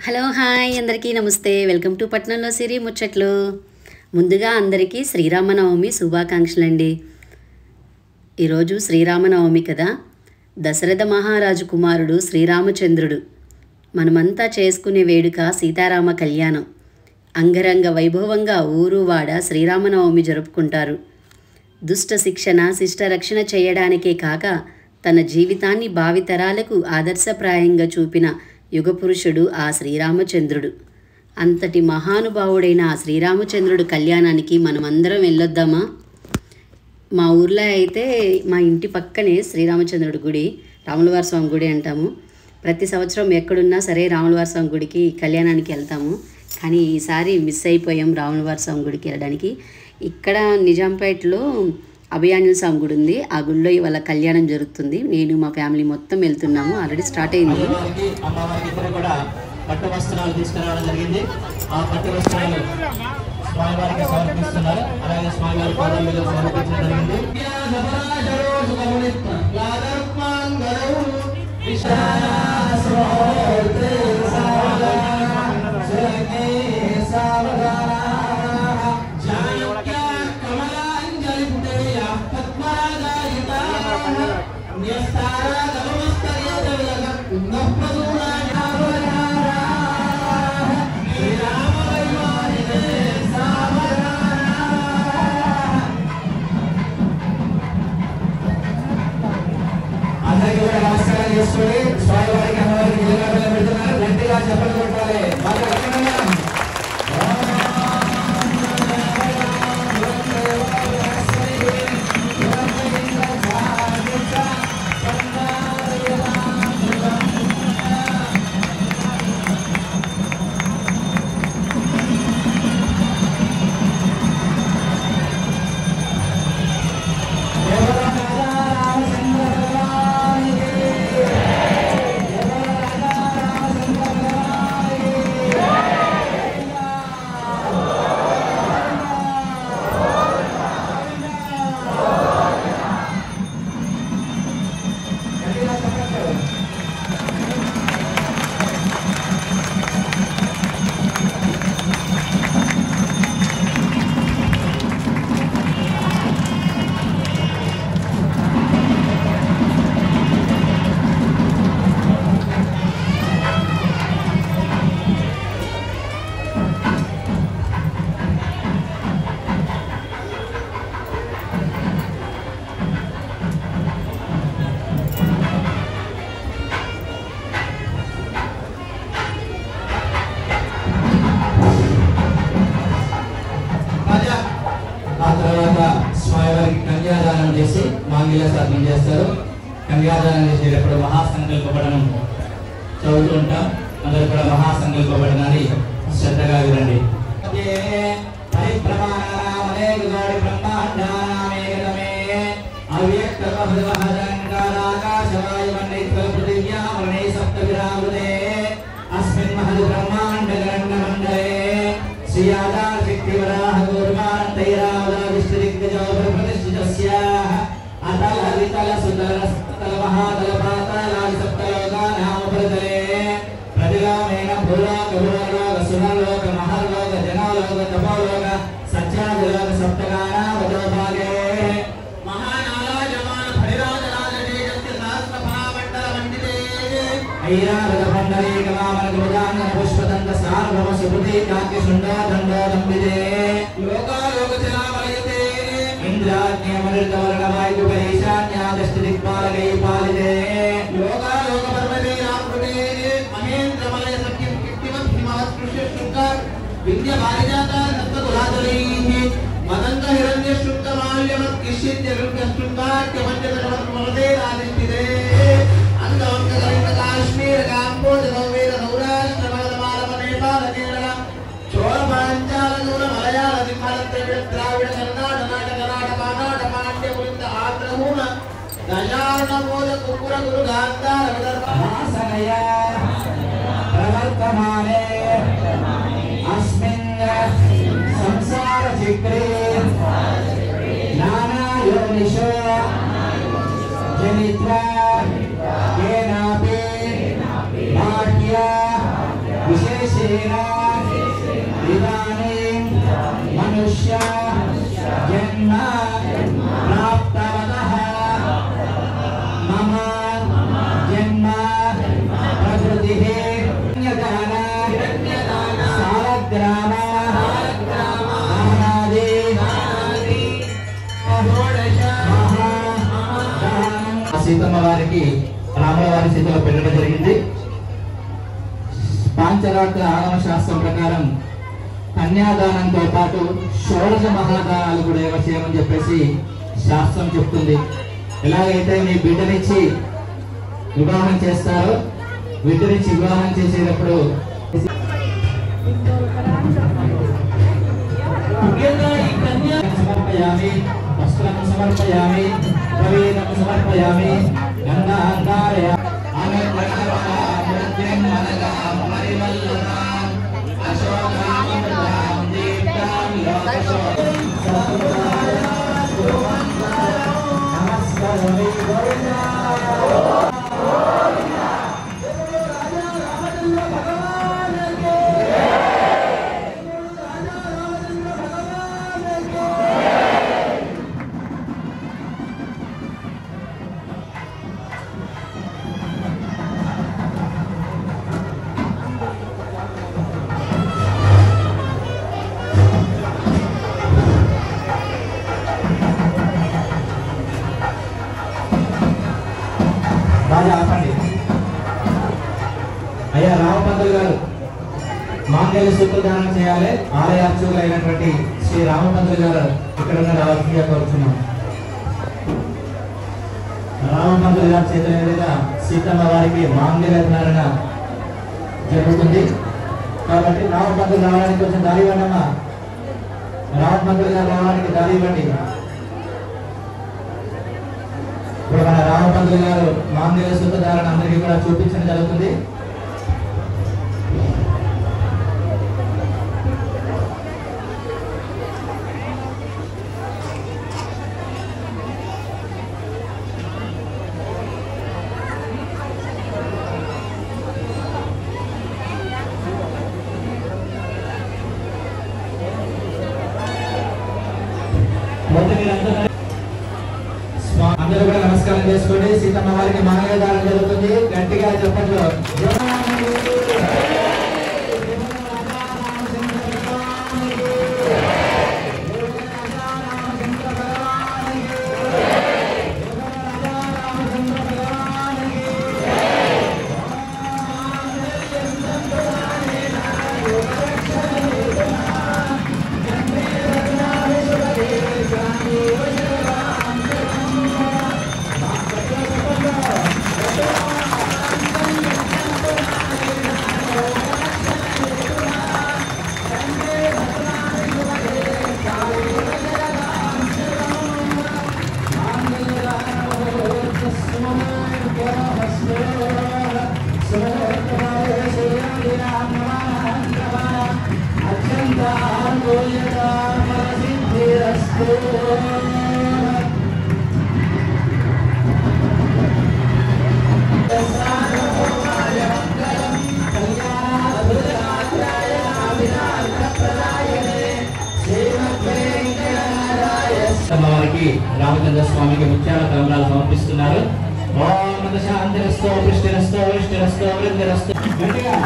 Hello hi అందరికీ నమస్తే welcome to పట్నంలో సిరి ముచ్చట్లు ముందుగా అందరికీ శ్రీరామనవమి శుభాకాంక్షలు అండి ఈరోజు శ్రీరామనవమి కదా దశరథ మహారాజు కుమారుడు శ్రీరామచంద్రుడు మనమంతా చేసుకునే వేడుక సీతారామ కళ్యాణం అంగరంగ వైభవంగా ఊరు వాడ శ్రీరామనవమి జరుపుకుంటారు దుష్ట శిక్షణ శిష్ట రక్షణ చేయడానికే కాక తన జీవితాన్ని భావితరాలకు ఆదర్శప్రాయంగా చూపిన యుగపురుషుడు ఆ శ్రీరామచంద్రుడు అంతటి మహానుభావుడైన ఆ శ్రీరామచంద్రుడు కళ్యాణానికి మనమందరం వెళ్ళొద్దామా మా ఊర్లో అయితే మా ఇంటి పక్కనే శ్రీరామచంద్రుడి గుడి రాములవారి స్వామి గుడి అంటాము ప్రతి సంవత్సరం ఎక్కడున్నా సరే రాములవారి స్వామి గుడికి కళ్యాణానికి వెళ్తాము కానీ ఈసారి మిస్ అయిపోయాం రాములవారి స్వామి గుడికి వెళ్ళడానికి ఇక్కడ నిజాంపేటలో అభయాన్యుల స్వామి గుడి ఉంది ఆ గుడిలో ఇవాళ కళ్యాణం జరుగుతుంది నేను మా ఫ్యామిలీ మొత్తం వెళ్తున్నాము ఆల్రెడీ స్టార్ట్ అయింది అమ్మవారికి అమ్మవారికి ఇద్దరు కూడా పట్టు వస్త్రాలు తీసుకురావడం జరిగింది ఆ పట్టు వస్త్రాలు స్వామివారికి సమర్పిస్తున్నారు అలాగే స్వామివారి పాదాల మీద సమర్పించడం జరిగింది అందరికీ కూడా నమస్కారం చేసుకొని స్వామివారికి అమ్మవారికి విజయనగరంలో పెడుతున్నారు గట్టిగా చెప్పలు కొట్టాలి బాగా గట్టిగా. ఆ తర్వాత స్వామివారికి కన్యాదానం చేసి మాంగిల్య స్థాపన చేస్తారు కన్యాదానం చేసేటప్పుడు మహాసంకల్పపడనం చదువుతూ ఉంటాం అందరూ కూడా మహాసంకల్పపడనాన్ని శ్రద్ధగా వినండి అస్మిన్ మహద్ బ్రహ్మాండ గరండ మండలే శ్రీయాదా శక్తివరాహ గౌర్వాంతైరావదా విష్ణుదిగ్గజోపరి ప్రతిష్ఠితస్యాః అతల వితల సుతల సప్తల మహాతల పాతాళాది సప్తలోకానామపరితలే ప్రతిగామేన భూలోక భూలోక సునలోక మహర్లోక జనలోక తపోలోక సత్యాదిలోక సప్తగానావతోభాగే మహానారాయమాన ఫణిరాజరాజ తేజస్య సహస్రఫలామండల మండితే ఐరావత పండరీకమామన గోదాంగన పుష్పదండ సార్వమ సుభృతి కాంతి శృంగా దండోదంబిదే లోకాలోక చలామలయతే ఇంద్రాజ్ఞమృతవర్ణ వాయు ఈశాన్యాదష్టి దిక్పాలకై పాలితే లోకాలోక పర్వతే రామృతే మహేంద్రమలయ సఖ్యం కీర్తిమం హిమాస్పృశ్య శృంగార్ విద్య పారిజాత రత్నకులాదరైః మదంగ హిరణ్య శృంగ మాల్యమత్ కిష్యత్య రుంగ శృంగాట్య పంచదశమత్ మమతే రాధిష్ఠితే అంగవంగ గలిత కాశ్మీర కాంబోజ నౌవేద సౌరాష్ట్ర మగధమాలవ నేపాల కేరళ చోళ పాంచాల దూర మలయాళ సింహళ ద్రవిడ ద్రావిడ కర్ణాట నాట కర్ణాట పానాట పాండ్య పులింద ఆంధ్రమూల దశార్ణ మోద కుక్కుర గురు గాంధార విదర్భ హాసనయ ప్రవర్తమానే అస్మిన్ సంసార చక్రే నానా యోనిషో జనిత్వా కేనాపి భాగ్య విశేష इदानीं मनुष्य जन्म प्राप्तवतः मम जन्म प्रकृतिः सालग्राम दानादि సీతమ్మ వారికి రాముల వారి చేతిలో పెట్టడం జరిగింది పాంచరాత్ర ఆగమ శాస్త్రం ప్రకారం కన్యాదానంతో పాటు షోడశ మహాదానాలు కూడా ఏమో చేయమని చెప్పేసి శాస్త్రం చెప్తుంది ఎలాగైతే మీ బిడ్డనిచ్చి వివాహం చేస్తారో బిడ్డనిచ్చి వివాహం చేసేటప్పుడు ముఖ్యంగా ఈ కన్యా సమర్పయామి వస్త్రం సమర్పయామి ప్రవేదం సమర్పయామి గంగాంగారయ ఆమె ప్రకటన మనగాం పరిమల్లతాం అశోకామృతాం దీప్తాం లోకశోకం నమస్కారమే గోవిందా బాగా ఆపండి అయ్యా రామపంతులు గారు మాంగళ్య సూత్రదానం చేయాలి ఆలయ అర్చకులు అయినటువంటి శ్రీ రామపంతులు గారు ఇక్కడ ఉన్న రావాల్సిందిగా కోరుతున్నాం రామపంతులు గారి చేతుల మీదుగా సీతమ్మ వారికి మాంగళ్య ధారణ జరుగుతుంది కాబట్టి రామపంతులు రావడానికి కొంచెం దారి ఇవ్వండి అమ్మా రామపంతులు గారు రావడానికి దారి ఇవ్వండి ఇప్పుడు మన రామపంతులు గారు మాంగళ్య సూత్రధారణ అందరికీ కూడా చూపించడం జరుగుతుంది మొదట మీరందరూ స్వా- అందరూ కూడా నమస్కారం చేసుకోండి సీతమ్మ వారికి మానవదానం జరుగుతుంది గట్టిగా చెప్పట్లు వారికి రామచంద్ర స్వామికి ముత్యాల తలంబరాలు సమర్పిస్తున్నారు ఓం నమ శాంతిరస్తో వృష్టిరస్తో వృష్టిరస్తో వృద్ధిరస్తో గట్టిగా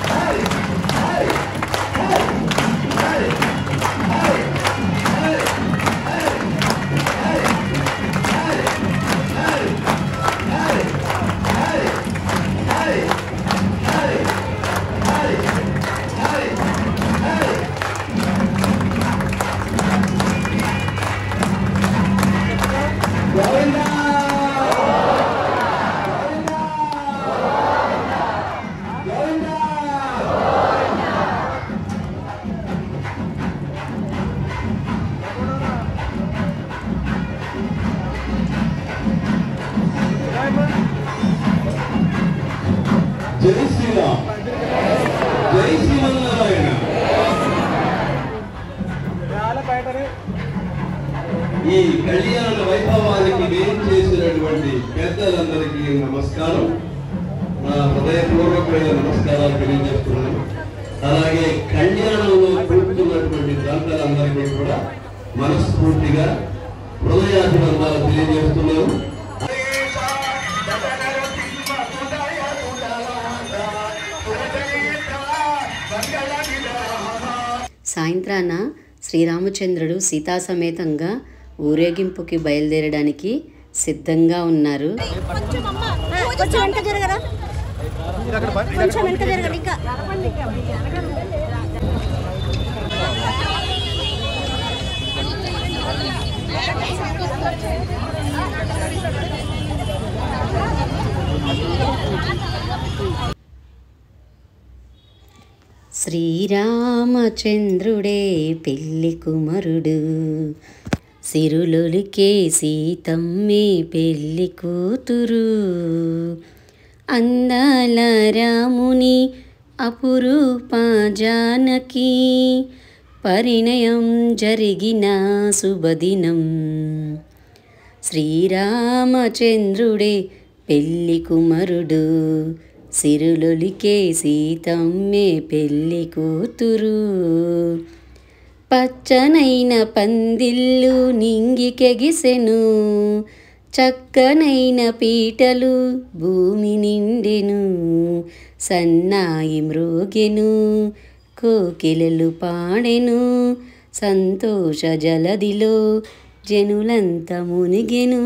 గట్టిగా చెప్పండి ఈ కళ్యాణ వైభవానికి వేం చేసినటువంటి పెద్దలందరికీ నమస్కారం నా హృదయపూర్వకమైన నమస్కారాలు తెలియజేస్తున్నాను అలాగే కళ్యాణంలో కూర్చున్నటువంటి దంతలందరికీ కూడా మనస్ఫూర్తిగా హృదయాభినందనాలు తెలియజేస్తున్నాను సాయంత్రాన శ్రీరామచంద్రుడు సీతా సమేతంగా ఊరేగింపుకి బయలుదేరడానికి సిద్ధంగా ఉన్నారు కొంచెం అమ్మ కొంచెం వెనక జరగరా కొంచెం వెనక జరగండి ఇంకా శ్రీరామచంద్రుడే పెళ్లి కుమరుడు సిరులొలికే సీతమ్మే పెళ్లి కూతురు అందాల రాముని అపురూప జానకి పరిణయం జరిగిన శుభదినం శ్రీరామచంద్రుడే పెళ్లి కుమరుడు సిరులొలికే సీతమ్మే పెళ్లి కూతురు పచ్చనైన పందిళ్ళు నింగికెగిసెను చక్కనైన పీటలు భూమి నిండెను సన్నాయి మ్రోగెను కోకిలలు పాడెను సంతోష జలదిలో జనులంత మునిగెను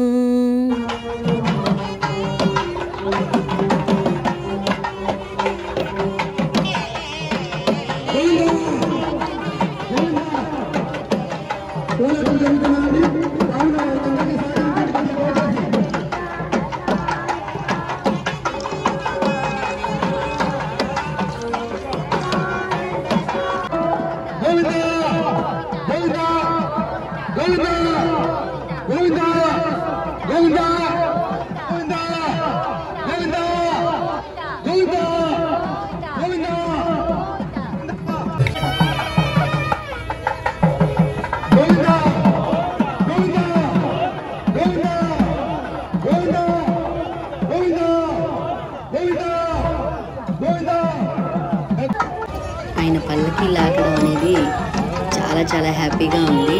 ఆయన పల్లకి లాగడం అనేది చాలా చాలా హ్యాపీగా ఉంది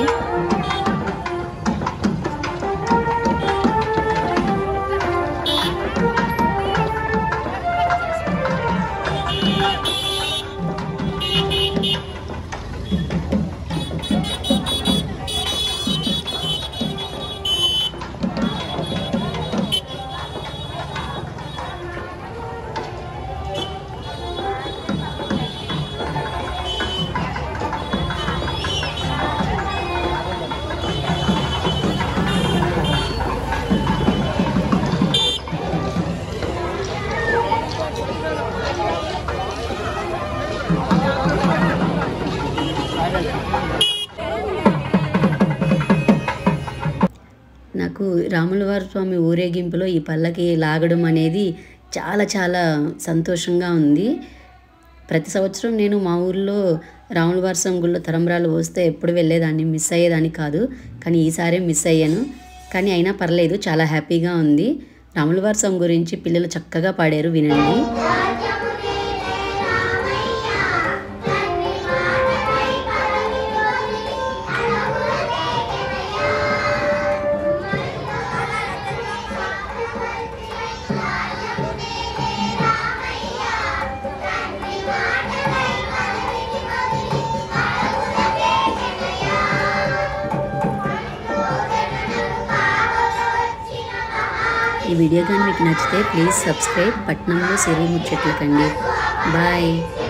నాకు రాములవారి స్వామి ఊరేగింపులో ఈ పల్లకి లాగడం అనేది చాలా చాలా సంతోషంగా ఉంది ప్రతి సంవత్సరం నేను మా ఊర్లో రాములవారి స్వామి గుళ్ళో తరంబరాలు పోస్తే ఎప్పుడు వెళ్ళేదాన్ని మిస్ అయ్యేదాన్ని కాదు కానీ ఈసారి మిస్ అయ్యాను కానీ అయినా పర్లేదు చాలా హ్యాపీగా ఉంది రాములవారి స్వామి గురించి పిల్లలు చక్కగా పాడారు వినండి ఈ వీడియో కానీ మీకు నచ్చితే ప్లీజ్ సబ్స్క్రైబ్ పట్నంలో సిరి ముచ్చట్లకండి బాయ్